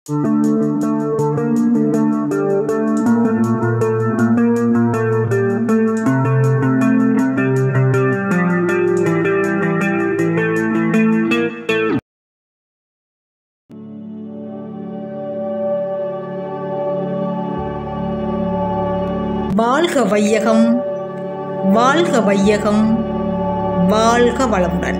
வாழ்க வையகம் வாழ்க வையகம் வாழ்க வளமுடன்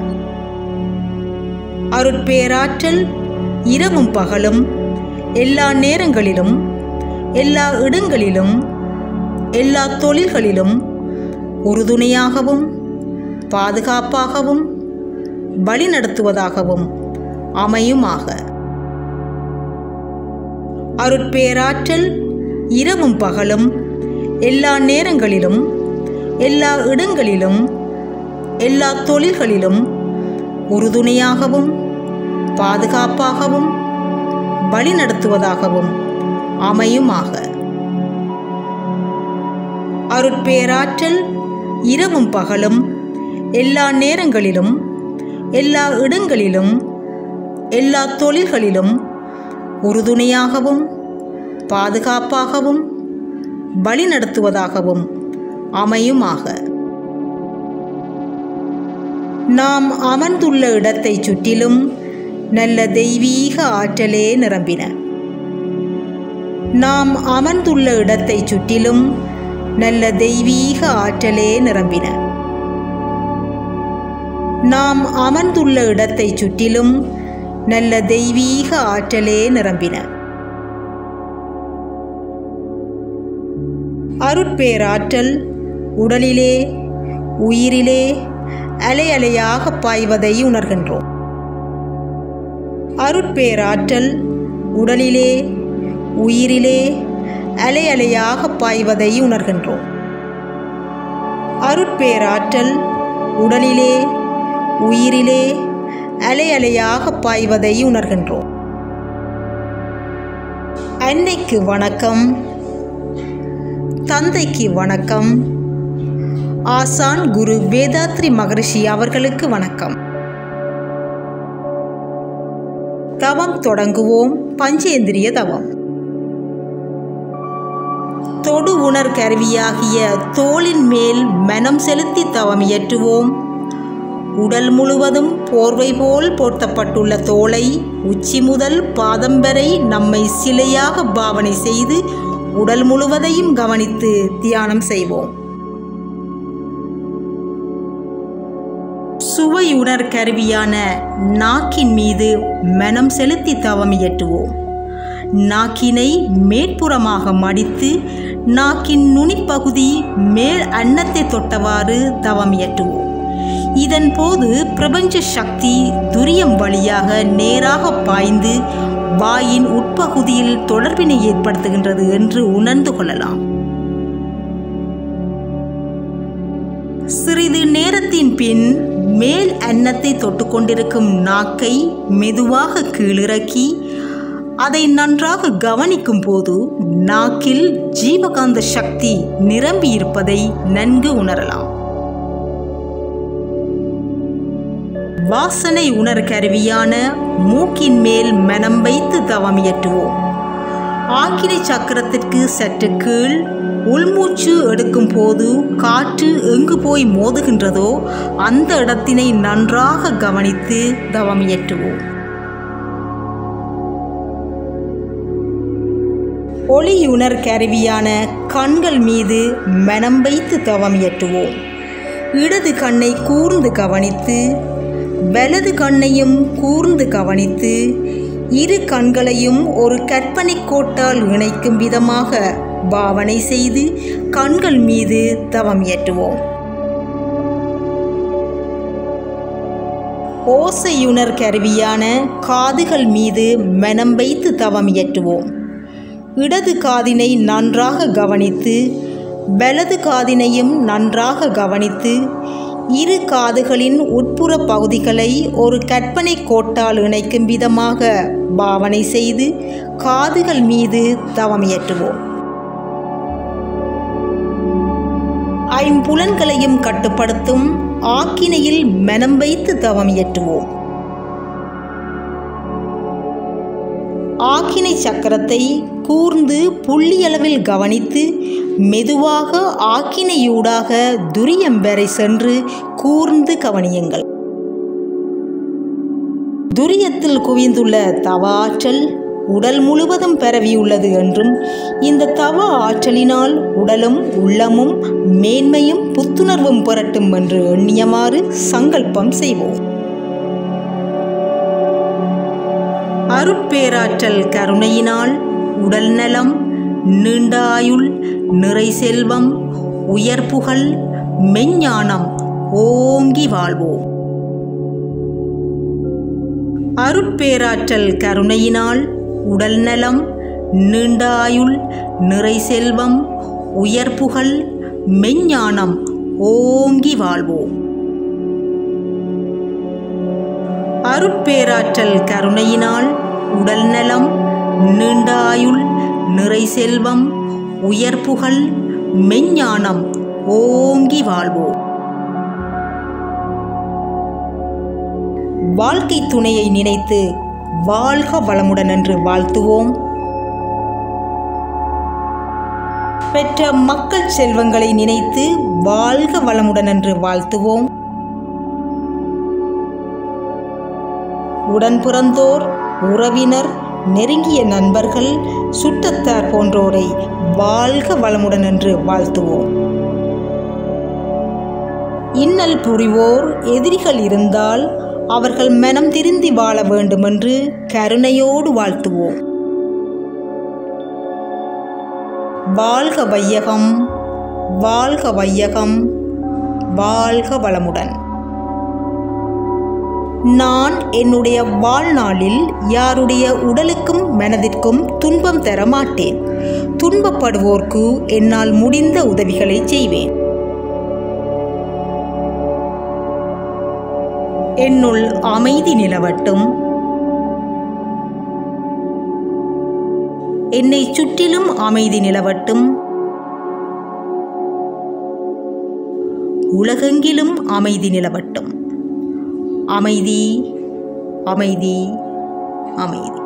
அருட்பேராற்றல் இரவும் பகலும் எல்லா நேரங்களிலும் எல்லா இடங்களிலும் எல்லா தொழில்களிலும் உறுதுணையாகவும் பாதுகாப்பாகவும் வழிநடத்துவதாகவும் அமையுமாக அருட்பேராற்றல் இரவும் பகலும் எல்லா நேரங்களிலும் எல்லா இடங்களிலும் எல்லா தொழில்களிலும் உறுதுணையாகவும் பாதுகாப்பாகவும் வழிநடத்துவதாகவும் அமையுமாக அருட்பேராற்றல் இரவும் பகலும் எல்லா நேரங்களிலும் எல்லா இடங்களிலும் எல்லா தொழில்களிலும் உறுதுணையாகவும் பாதுகாப்பாகவும் வழிநடத்துவதாகவும் அமையுமாக நாம் அமர்ந்துள்ள இடத்தை சுற்றிலும் நல்ல தெய்வீக ஆற்றலே நிரம்பின நாம் அமர்ந்துள்ள இடத்தை சுற்றிலும் நல்ல தெய்வீக ஆற்றலே நிரம்பின நாம் அமர்ந்துள்ள இடத்தை சுற்றிலும் நல்ல தெய்வீக ஆற்றலே நிரம்பின அருட்பேராற்றல் உடலிலே உயிரிலே அலை அலையாக பாய்வதை உணர்கின்றோம் அருட்பேராற்றல் உடலிலே உயிரிலே அலை அலையாக பாய்வதை உணர்கின்றோம் அருட்பேராற்றல் உடலிலே உயிரிலே அலை அலையாக பாய்வதை உணர்கின்றோம் அன்னைக்கு வணக்கம் தந்தைக்கு வணக்கம் ஆசான் குரு வேதாத்ரி மகரிஷி அவர்களுக்கு வணக்கம் தவம் தொடங்குவோம் பஞ்சேந்திரிய தவம் தொடு உணர் கருவியாகிய தோளின் மேல் மனம் செலுத்தி தவம் இயற்றுவோம் உடல் முழுவதும் போர்வை போல் போர்த்தப்பட்டுள்ள தோலை உச்சி முதல் பாதம் வரை நம்மை சிலையாக பாவனை செய்து உடல் முழுவதையும் கவனித்து தியானம் செய்வோம் சுவையுணர் கருவியான நாக்கின் மீது மனம் செலுத்தி தவம் இயற்றுவோம் நாக்கினை மேற்புறமாக மடித்து நாக்கின் நுனிப்பகுதி மேல் அன்னத்தை தொட்டவாறு தவம் இயற்றுவோம் இதன் போது பிரபஞ்ச சக்தி துரியம் வழியாக நேராக பாய்ந்து வாயின் உட்பகுதியில் தொடர்பினை ஏற்படுத்துகின்றது என்று உணர்ந்து கொள்ளலாம் சிறிது நேரத்தின் பின் மேல் அன்னத்தை தொட்டுக்கொண்டிருக்கும் நாக்கை மெதுவாக கீழிறக்கி அதை நன்றாக கவனிக்கும் போது நாக்கில் ஜீவகாந்த சக்தி நிரம்பி இருப்பதை நன்கு உணரலாம் வாசனை உணர் கருவியான மூக்கின் மேல் மனம் வைத்து தவம் இயற்றுவோம் ஆக்கிரை சக்கரத்திற்கு சற்று கீழ் உள்மூச்சு எடுக்கும் போது காற்று எங்கு போய் மோதுகின்றதோ அந்த இடத்தினை நன்றாக கவனித்து தவம் இயற்றுவோம் ஒளியுணர் கருவியான கண்கள் மீது மனம் வைத்து தவம் இயற்றுவோம் இடது கண்ணை கூர்ந்து கவனித்து வலது கண்ணையும் கூர்ந்து கவனித்து இரு கண்களையும் ஒரு கற்பனை கோட்டால் இணைக்கும் விதமாக பாவனை செய்து கண்கள் மீது தவம் இயற்றுவோம் ஓசையுணர் கருவியான காதுகள் மீது மனம் வைத்து தவம் இயற்றுவோம் இடது காதினை நன்றாக கவனித்து வலது காதினையும் நன்றாக கவனித்து இரு காதுகளின் உட்புற பகுதிகளை ஒரு கற்பனை கோட்டால் இணைக்கும் விதமாக பாவனை செய்து காதுகள் மீது தவம் இயற்றுவோம் ஐம்புலன்களையும் கட்டுப்படுத்தும் ஆக்கினையில் மனம் வைத்து தவம் இயற்றுவோம் ஆக்கினை ஆக்கினை சக்கரத்தை கூர்ந்து புள்ளியளவில் கவனித்து மெதுவாக ஆக்கினையூடாக துரியம் வரை சென்று கூர்ந்து கவனியுங்கள் துரியத்தில் குவிந்துள்ள தவ ஆற்றல் உடல் முழுவதும் பரவியுள்ளது என்றும் இந்த தவ ஆற்றலினால் உடலும் உள்ளமும் மேன்மையும் புத்துணர்வும் புரட்டும் என்று எண்ணியமாறு சங்கல்பம் செய்வோம் அருட்பேராற்றல் கருணையினால் உடல் நலம் நீண்ட ஆயுள் நிறை செல்வம் உயர் புகழ் மெஞ்ஞானம் ஓங்கி வாழ்வோம் அருட்பேராற்றல் கருணையினால் உடல் நலம் நீண்ட ஆயுள் நிறை செல்வம் உயர் புகழ் மெஞ்ஞானம் ஓங்கி வாழ்வோம் அருட்பேராற்றல் கருணையினால் உடல் நலம் நீண்ட ஆயுள் நிறை செல்வம் உயர் புகழ் மெஞ்ஞானம் ஓங்கி வாழ்வோம் வாழ்க்கை துணையை நினைத்து வாழ்க வளமுடன் என்று வாழ்த்துவோம் பெற்ற மக்கள் செல்வங்களை நினைத்து வாழ்க வளமுடன் என்று வாழ்த்துவோம் உடன் பிறந்தோர் உறவினர் நெருங்கிய நண்பர்கள் சுற்றத்தார் போன்றோரை வாழ்க வளமுடன் என்று வாழ்த்துவோம் இன்னல் புரிவோர் எதிரிகள் இருந்தால் அவர்கள் மனம் திருந்தி வாழ வேண்டுமென்று கருணையோடு வாழ்த்துவோம் வாழ்க வையகம் வாழ்க வையகம் வாழ்க வளமுடன் நான் என்னுடைய வாழ்நாளில் யாருடைய உடலுக்கும் மனதிற்கும் துன்பம் தர மாட்டேன் துன்பப்படுவோர்க்கு என்னால் முடிந்த உதவிகளை செய்வேன் என்னுள் அமைதி நிலவட்டும் என்னை சுற்றிலும் அமைதி நிலவட்டும் உலகெங்கிலும் அமைதி நிலவட்டும் அமைதி அமைதி அமைதி